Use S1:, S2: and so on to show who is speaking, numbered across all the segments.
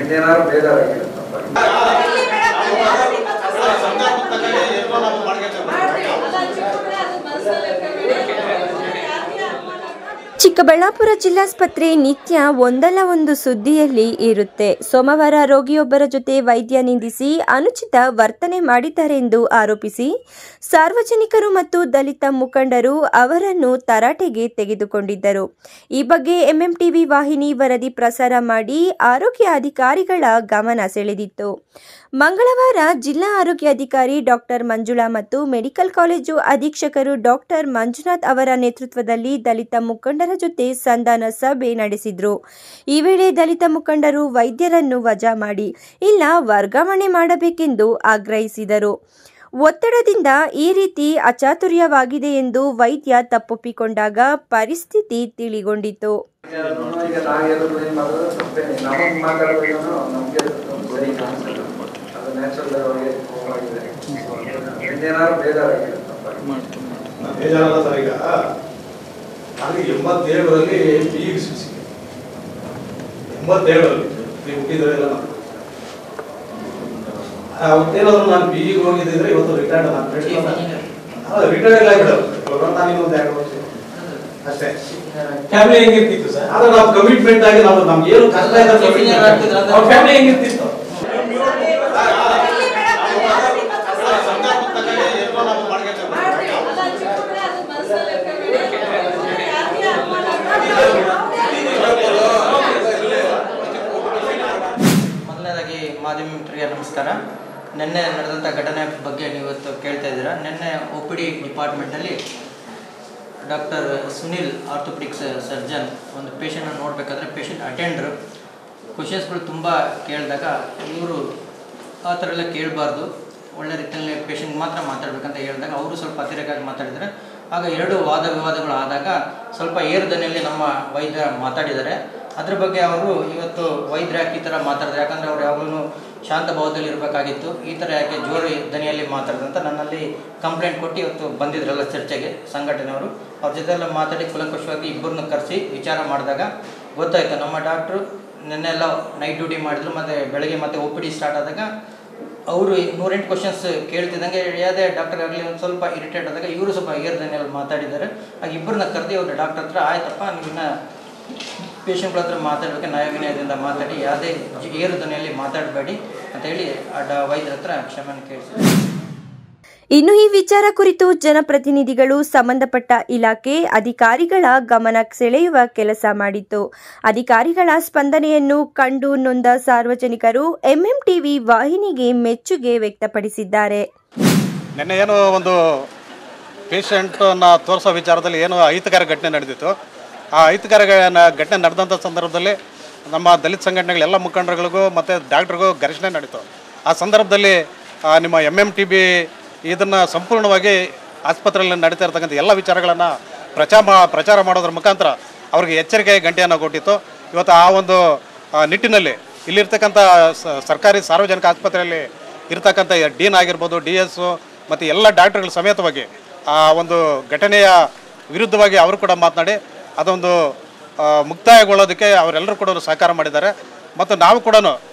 S1: ಇನ್ನೇನಾದ್ರು ಬೇಜಾರಾಗಿದೆ ತಪ್ಪಾಗಿದೆ
S2: ಚಿಕ್ಕಬಳ್ಳಾಪುರ ಜಿಲ್ಲಾಸ್ಪತ್ರೆ ನಿತ್ಯ ಒಂದಲ್ಲ ಒಂದು ಸುದ್ದಿಯಲ್ಲಿ ಇರುತ್ತೆ ಸೋಮವಾರ ರೋಗಿಯೊಬ್ಬರ ಜೊತೆ ವೈದ್ಯ ನಿಂದಿಸಿ ಅನುಚಿತ ವರ್ತನೆ ಮಾಡಿದ್ದಾರೆಂದು ಆರೋಪಿಸಿ ಸಾರ್ವಜನಿಕರು ಮತ್ತು ದಲಿತ ಮುಖಂಡರು ಅವರನ್ನು ತರಾಟೆಗೆ ತೆಗೆದುಕೊಂಡಿದ್ದರು ಈ ಬಗ್ಗೆ ಎಂಎಂಟಿವಿ ವಾಹಿನಿ ವರದಿ ಪ್ರಸಾರ ಮಾಡಿ ಆರೋಗ್ಯ ಅಧಿಕಾರಿಗಳ ಗಮನ ಸೆಳೆದಿತ್ತು ಮಂಗಳವಾರ ಜಿಲ್ಲಾ ಆರೋಗ್ಯ ಅಧಿಕಾರಿ ಡಾಕ್ಟರ್ ಮಂಜುಳಾ ಮತ್ತು ಮೆಡಿಕಲ್ ಕಾಲೇಜು ಅಧೀಕ್ಷಕರು ಡಾಕ್ಟರ್ ಮಂಜುನಾಥ್ ಅವರ ನೇತೃತ್ವದಲ್ಲಿ ದಲಿತ ಮುಖಂಡರ ಜೊತೆ ಸಂಧಾನ ಸಭೆ ನಡೆಸಿದ್ರು ಈ ವೇಳೆ ದಲಿತ ಮುಖಂಡರು ವೈದ್ಯರನ್ನು ವಜಾ ಮಾಡಿ ಇಲ್ಲ ವರ್ಗಾವಣೆ ಮಾಡಬೇಕೆಂದು ಆಗ್ರಹಿಸಿದರು ಒತ್ತಡದಿಂದ ಈ ರೀತಿ ಅಚಾತುರ್ಯವಾಗಿದೆ ಎಂದು ವೈದ್ಯ ತಪ್ಪೊಪ್ಪಿಕೊಂಡಾಗ ಪರಿಸ್ಥಿತಿ ತಿಳಿಗೊಂಡಿತು
S1: ಈಗ ನಾವು ಹೇಳಿದ್ರು ಏನು ಮಾಡಿದ್ರೆ ತಪ್ಪೇನೆ ನಮಗೆ ಮಾತಾಡೋದು ನಮಗೆ ಸರಿ ಕಾಣಿಸಲ್ಲ ಅದು ನ್ಯಾಚುರಲ್ ಅವ್ರಿಗೆ ಹೋಗಿದೆ ಇನ್ನೇನಾದ್ರು ಬೇಜಾರಾಗಿದೆ ತಪ್ಪಾಗಿದೆ
S3: ನಾನು ಬೇಜಾರಲ್ಲ ಸರ್ ಈಗ ನನಗೆ ಎಂಬತ್ತೇಳರಲ್ಲಿ ಪಿ ಯು ಸಿ ಎಂಬತ್ತೇಳರಲ್ಲಿ ನೀವು ಹುಟ್ಟಿದ್ರೆಲ್ಲ ಅವತ್ತೇನಾದ್ರು ನಾನು ಪಿ ಗೆ ಹೋಗಿದ್ದಿದ್ರೆ ಇವತ್ತು ರಿಟೈರ್ಡ್ ನಾನು ರಿಟೈರ್ಡ್ ಆಗಿಬಿಡೋದು ನಾನು ಇನ್ನೊಂದು ಎರಡು ವರ್ಷ ಅಷ್ಟೇ ಫ್ಯಾಮಿಲಿ ಹೆಂಗಿರ್ತಿತ್ತು ಸರ್ ಆದ್ರೆ ನಾವು ಕಮಿಟ್ಮೆಂಟ್ ಆಗಿ ನಾವು ನಮ್ಗೆ ಏನು ಕಷ್ಟ ಇದೆ ಫ್ಯಾಮಿಲಿ ಹೆಂಗಿರ್ತಿತ್ತು
S4: ಮೊದಲನೇದಾಗಿ ಮಾಧ್ಯಮ ಮಿತ್ರರಿಗೆ ನಮಸ್ಕಾರ ನಿನ್ನೆ ನಡೆದಂಥ ಘಟನೆ ಬಗ್ಗೆ ನೀವು ಇವತ್ತು ಕೇಳ್ತಾ ಇದ್ದೀರಾ ನಿನ್ನೆ ಒ ಪಿ ಡಿ ಡಿಪಾರ್ಟ್ಮೆಂಟಲ್ಲಿ ಡಾಕ್ಟರ್ ಸುನಿಲ್ ಆರ್ಥೋಪಿಡಿಕ್ಸ್ ಸರ್ಜನ್ ಒಂದು ಪೇಷಂಟನ್ನು ನೋಡಬೇಕಾದ್ರೆ ಪೇಷಂಟ್ ಅಟೆಂಡ್ರು ಕ್ವಶನ್ಸ್ಗಳು ತುಂಬ ಕೇಳಿದಾಗ ಇವರು ಆ ಥರ ಎಲ್ಲ ಕೇಳಬಾರ್ದು ಒಳ್ಳೆ ರೀತಿಯಲ್ಲಿ ಪೇಷಂಟ್ ಮಾತ್ರ ಮಾತಾಡಬೇಕಂತ ಹೇಳಿದಾಗ ಅವರು ಸ್ವಲ್ಪ ಅತಿರೇಕವಾಗಿ ಮಾತಾಡಿದ್ದಾರೆ ಆಗ ಎರಡು ವಾದ ವಿವಾದಗಳು ಆದಾಗ ಸ್ವಲ್ಪ ಏರುದನಿಯಲ್ಲಿ ನಮ್ಮ ವೈದ್ಯ ಮಾತಾಡಿದ್ದಾರೆ ಅದ್ರ ಬಗ್ಗೆ ಅವರು ಇವತ್ತು ವೈದ್ಯರು ಯಾಕೆ ಈ ಥರ ಮಾತಾಡಿದ್ರು ಯಾಕಂದರೆ ಅವ್ರು ಯಾವಾಗಲೂ ಶಾಂತ ಭಾವದಲ್ಲಿ ಇರಬೇಕಾಗಿತ್ತು ಈ ಥರ ಯಾಕೆ ಜೋರು ದನಿಯಲ್ಲಿ ಮಾತಾಡಿದಂತ ನನ್ನಲ್ಲಿ ಕಂಪ್ಲೇಂಟ್ ಕೊಟ್ಟು ಇವತ್ತು ಬಂದಿದ್ರಲ್ಲ ಚರ್ಚೆಗೆ ಸಂಘಟನೆಯವರು ಅವ್ರ ಜೊತೆ ಎಲ್ಲ ಮಾತಾಡಿ ಕುಲಂಕುಷವಾಗಿ ಇಬ್ಬರನ್ನ ಕರೆಸಿ ವಿಚಾರ ಮಾಡಿದಾಗ ಗೊತ್ತಾಯಿತು ನಮ್ಮ ಡಾಕ್ಟ್ರು ನಿನ್ನೆಲ್ಲ ನೈಟ್ ಡ್ಯೂಟಿ ಮಾಡಿದ್ರು ಮತ್ತು ಬೆಳಗ್ಗೆ ಮತ್ತೆ ಒ ಪಿ ಡಿ ಸ್ಟಾರ್ಟ್ ಆದಾಗ ಅವರು ನೂರೆಂಟು ಕ್ವಶನ್ಸ್ ಕೇಳ್ತಿದ್ದಂಗೆ ಯಾವುದೇ ಡಾಕ್ಟರ್ ಆಗಲಿ ಒಂದು ಸ್ವಲ್ಪ ಇರಿಟೇಟ್ ಆದಾಗ ಇವರು ಸ್ವಲ್ಪ ಏರ್ದನೆಯಲ್ಲಿ ಮಾತಾಡಿದ್ದಾರೆ ಆಗ ಇಬ್ಬರನ್ನ ಕರೆದಿ ಅವ್ರು ಡಾಕ್ಟರ್ ಹತ್ರ ಆಯ್ತಪ್ಪ ನೀವಿನ್ನ ಪೇಷಂಟ್ಗಳ ಹತ್ರ ಮಾತಾಡಬೇಕು ನ್ಯಾಯವಿನಯದಿಂದ ಮಾತಾಡಿ ಯಾವುದೇ ಜ- ಏರು ಧ್ವನಿಯಲ್ಲಿ ಮಾತಾಡಬೇಡಿ ಅಂತ ಹೇಳಿ ಆ ಡ ವೈದ್ಯರ ಹತ್ರ ಕ್ಷಮೆಯನ್ನು ಕೇಳಿಸಿದ್ದಾರೆ
S2: ಇನ್ನು ಈ ವಿಚಾರ ಕುರಿತು ಜನಪ್ರತಿನಿಧಿಗಳು ಸಂಬಂಧಪಟ್ಟ ಇಲಾಖೆ ಅಧಿಕಾರಿಗಳ ಗಮನ ಸೆಳೆಯುವ ಕೆಲಸ ಮಾಡಿತ್ತು ಅಧಿಕಾರಿಗಳ ಸ್ಪಂದನೆಯನ್ನು ಕಂಡು ನೊಂದ ಸಾರ್ವಜನಿಕರು ಎಂಎಂಟಿವಿ ವಾಹಿನಿಗೆ ಮೆಚ್ಚುಗೆ ವ್ಯಕ್ತಪಡಿಸಿದ್ದಾರೆ
S3: ನಿನ್ನೆ ಏನು ಒಂದು ಪೇಷಂಟನ್ನ ತೋರಿಸೋ ವಿಚಾರದಲ್ಲಿ ಏನು ಅಹಿತಕರ ಘಟನೆ ನಡೆದಿತ್ತು ಆ ಅಹಿತಕರ ಗ- ಘಟನೆ ನಡೆದಂಥ ಸಂದರ್ಭದಲ್ಲಿ ನಮ್ಮ ದಲಿತ ಸಂಘಟನೆಗಳ ಎಲ್ಲ ಮುಖಂಡರುಗಳಿಗೂ ಮತ್ತು ಡಾಕ್ಟ್ರಿಗೂ ಘರ್ಷಣೆ ನಡೀತು ಆ ಸಂದರ್ಭದಲ್ಲಿ ಆ, ನಿಮ್ಮ ಎಮ್ ಎಮ್ ಟಿ ಬಿ ಇದನ್ನು ಸಂಪೂರ್ಣವಾಗಿ ಆಸ್ಪತ್ರೆಯಲ್ಲಿ ನಡೀತಾ ಇರ್ತಕ್ಕಂಥ ಎಲ್ಲ ವಿಚಾರಗಳನ್ನು ಪ್ರಚಾರ ಮಾ ಪ್ರಚಾರ ಮಾಡೋದ್ರ ಮುಖಾಂತರ ಅವ್ರಿಗೆ ಎಚ್ಚರಿಕೆ ಗಂಟೆಯನ್ನು ಕೊಟ್ಟಿತ್ತು ಇವತ್ತು ಆ ಒಂದು ಆ, ನಿಟ್ಟಿನಲ್ಲಿ ಇಲ್ಲಿರ್ತಕ್ಕಂಥ ಸ- ಸರ್ಕಾರಿ ಸಾರ್ವಜನಿಕ ಆಸ್ಪತ್ರೆಯಲ್ಲಿ ಇರ್ತಕ್ಕಂಥ ಡೀನ್ ಆಗಿರ್ಬೋದು ಡಿ ಎಸ್ಸು ಮತ್ತು ಎಲ್ಲ ಡಾಕ್ಟರ್ಗಳ ಸಮೇತವಾಗಿ ಆ ಒಂದು ಘಟನೆಯ ವಿರುದ್ಧವಾಗಿ ಅವರು ಕೂಡ ಮಾತನಾಡಿ ಅದೊಂದು ಆ, ಮುಕ್ತಾಯಗೊಳ್ಳೋದಕ್ಕೆ ಅವರೆಲ್ಲರೂ ಕೂಡ ಸಹಕಾರ ಮಾಡಿದ್ದಾರೆ ಮತ್ತು ನಾವು ಕೂಡ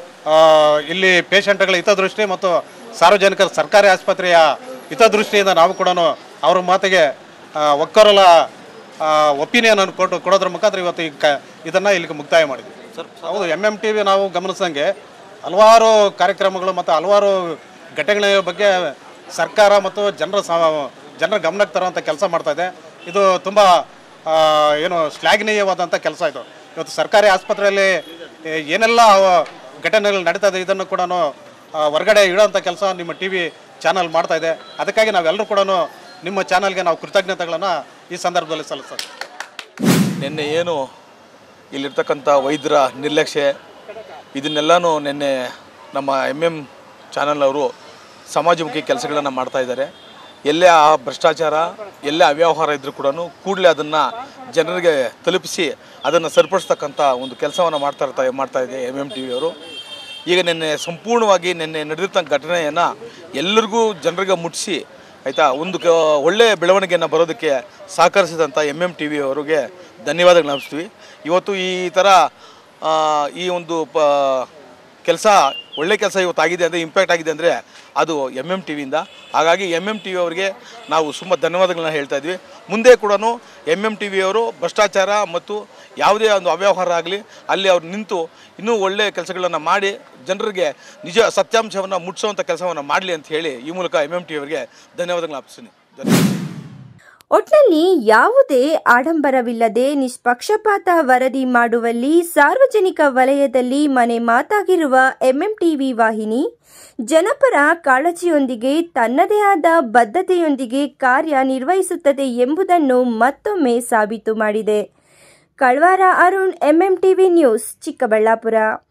S3: ಇಲ್ಲಿ ಪೇಷಂಟ್ಗಳ ಹಿತದೃಷ್ಟಿ ಮತ್ತು ಸಾರ್ವಜನಿಕರ ಸರ್ಕಾರಿ ಆಸ್ಪತ್ರೆಯ ಹಿತದೃಷ್ಟಿಯಿಂದ ನಾವು ಕೂಡ ಅವ್ರ ಮಾತಿಗೆ ಆ, ಒಕ್ಕೊರಲ ಒಪಿನಿಯನ್ ಅನ್ನು ಕೊಟ್ಟು ಕೊಡೋದ್ರ ಮುಖಾಂತರ ಇವತ್ತು ಈ ಕ ಇದನ್ನು ಇಲ್ಲಿಗೆ ಮುಕ್ತಾಯ ಮಾಡಿದ್ವಿ ಸರ್ ಹೌದು ಎಮ್ ಎಮ್ ಟಿ ವಿ ನಾವು ಗಮನಿಸಿದಂಗೆ ಹಲವಾರು ಕಾರ್ಯಕ್ರಮಗಳು ಮತ್ತು ಹಲವಾರು ಘಟನೆಗಳ ಬಗ್ಗೆ ಸರ್ಕಾರ ಮತ್ತು ಜನರ ಸ ಜನರ ಗಮನಕ್ಕೆ ತರುವಂಥ ಕೆಲಸ ಮಾಡ್ತಾ ಇದೆ ಇದು ತುಂಬ ಆ, ಏನು ಶ್ಲಾಘನೀಯವಾದಂಥ ಕೆಲಸ ಇದು ಇವತ್ತು ಸರ್ಕಾರಿ ಆಸ್ಪತ್ರೆಯಲ್ಲಿ ಏ, ಏನೆಲ್ಲ ಅವ- ಘಟನೆಗಳು ನಡೀತಾ ಇದೆ ಇದನ್ನು ಕೂಡ ಹೊರಗಡೆ ಇಡೋಂಥ ಕೆಲಸ ನಿಮ್ಮ ಟಿ ವಿ ಚಾನಲ್ ಮಾಡ್ತಾ ಇದೆ ಅದಕ್ಕಾಗಿ ನಾವೆಲ್ಲರೂ ಕೂಡ ನಿಮ್ಮ ಚಾನಲ್ಗೆ ನಾವು ಕೃತಜ್ಞತೆಗಳನ್ನು ಈ ಸಂದರ್ಭದಲ್ಲಿ ಸಲ್ಲಿಸ್ತಾರೆ
S5: ನಿನ್ನೆ ಏನು ಇಲ್ಲಿರ್ತಕ್ಕಂಥ ವೈದ್ಯರ ನಿರ್ಲಕ್ಷ್ಯ ಇದನ್ನೆಲ್ಲನೂ ನಿನ್ನೆ ನಮ್ಮ ಎಮ್ ಎಮ್ ಚಾನಲ್ನವರು ಸಮಾಜಮುಖಿ ಕೆಲಸಗಳನ್ನು ಮಾಡ್ತಾ ಇದ್ದಾರೆ ಎಲ್ಲೇ ಆ ಭ್ರಷ್ಟಾಚಾರ ಎಲ್ಲೇ ಅವ್ಯವಹಾರ ಇದ್ದರೂ ಕೂಡ ಕೂಡಲೇ ಅದನ್ನು ಜನರಿಗೆ ತಲುಪಿಸಿ ಅದನ್ನು ಸರಿಪಡಿಸ್ತಕ್ಕಂಥ ಒಂದು ಕೆಲಸವನ್ನು ಮಾಡ್ತಾ ಇರ್ತಾ ಮಾಡ್ತಾ ಇದೆ ಎಮ್ ಎಮ್ ಟಿ ವಿಯವರು ಈಗ ನಿನ್ನೆ ಸಂಪೂರ್ಣವಾಗಿ ನಿನ್ನೆ ನಡೆದಿರ್ತಂಥ ಘಟನೆಯನ್ನು ಎಲ್ಲರಿಗೂ ಜನರಿಗೆ ಮುಟ್ಟಿಸಿ ಆಯಿತಾ ಒಂದು ಕ ಒಳ್ಳೆಯ ಬೆಳವಣಿಗೆಯನ್ನು ಬರೋದಕ್ಕೆ ಸಹಕರಿಸಿದಂಥ ಎಮ್ ಎಮ್ ಟಿ ವಿ ಅವರಿಗೆ ಧನ್ಯವಾದಗಳು ಅನಿಸ್ತೀವಿ ಇವತ್ತು ಈ ಥರ ಆ, ಈ ಒಂದು ಪ ಕೆಲಸ ಒಳ್ಳೆ ಕೆಲಸ ಇವತ್ತು ಆಗಿದೆ ಅಂದರೆ ಇಂಪ್ಯಾಕ್ಟ್ ಆಗಿದೆ ಅಂದರೆ ಅದು ಎಮ್ ಎಮ್ ಟಿ ವಿಯಿಂದ ಹಾಗಾಗಿ ಎಮ್ ಎಮ್ ಟಿ ವಿ ಅವರಿಗೆ ನಾವು ತುಂಬ ಧನ್ಯವಾದಗಳನ್ನ ಹೇಳ್ತಾ ಇದ್ವಿ ಮುಂದೆ ಕೂಡ ಎಮ್ ಎಮ್ ಟಿ ವಿಯವರು ಭ್ರಷ್ಟಾಚಾರ ಮತ್ತು ಯಾವುದೇ ಒಂದು ಅವ್ಯವಹಾರ ಆಗಲಿ ಅಲ್ಲಿ ಅವ್ರು ನಿಂತು ಇನ್ನೂ ಒಳ್ಳೆಯ ಕೆಲಸಗಳನ್ನು ಮಾಡಿ ಜನರಿಗೆ ನಿಜ ಸತ್ಯಾಂಶವನ್ನು ಮುಟ್ಟಿಸುವಂಥ ಕೆಲಸವನ್ನು ಮಾಡಲಿ ಅಂತ ಹೇಳಿ ಈ ಮೂಲಕ ಎಮ್ ಎಮ್ ಟಿ ಅವರಿಗೆ ಧನ್ಯವಾದಗಳನ್ನ ಅರ್ಪಿಸ್ತೀನಿ ಧನ್ಯವಾದ
S2: ಒಟ್ನಲ್ಲಿ ಯಾವುದೇ ಆಡಂಬರವಿಲ್ಲದೆ ನಿಷ್ಪಕ್ಷಪಾತ ವರದಿ ಮಾಡುವಲ್ಲಿ ಸಾರ್ವಜನಿಕ ವಲಯದಲ್ಲಿ ಮನೆ ಮಾತಾಗಿರುವ ಎಂಎಂಟಿವಿ ವಾಹಿನಿ ಜನಪರ ಕಾಳಜಿಯೊಂದಿಗೆ ತನ್ನದೇ ಆದ ಬದ್ಧತೆಯೊಂದಿಗೆ ಕಾರ್ಯನಿರ್ವಹಿಸುತ್ತದೆ ಎಂಬುದನ್ನು ಮತ್ತೊಮ್ಮೆ ಸಾಬೀತು ಮಾಡಿದೆ ಕಳ್ವಾರ ಅರುಣ್ ಎಂಎಂಟಿವಿ ನ್ಯೂಸ್ ಚಿಕ್ಕಬಳ್ಳಾಪುರ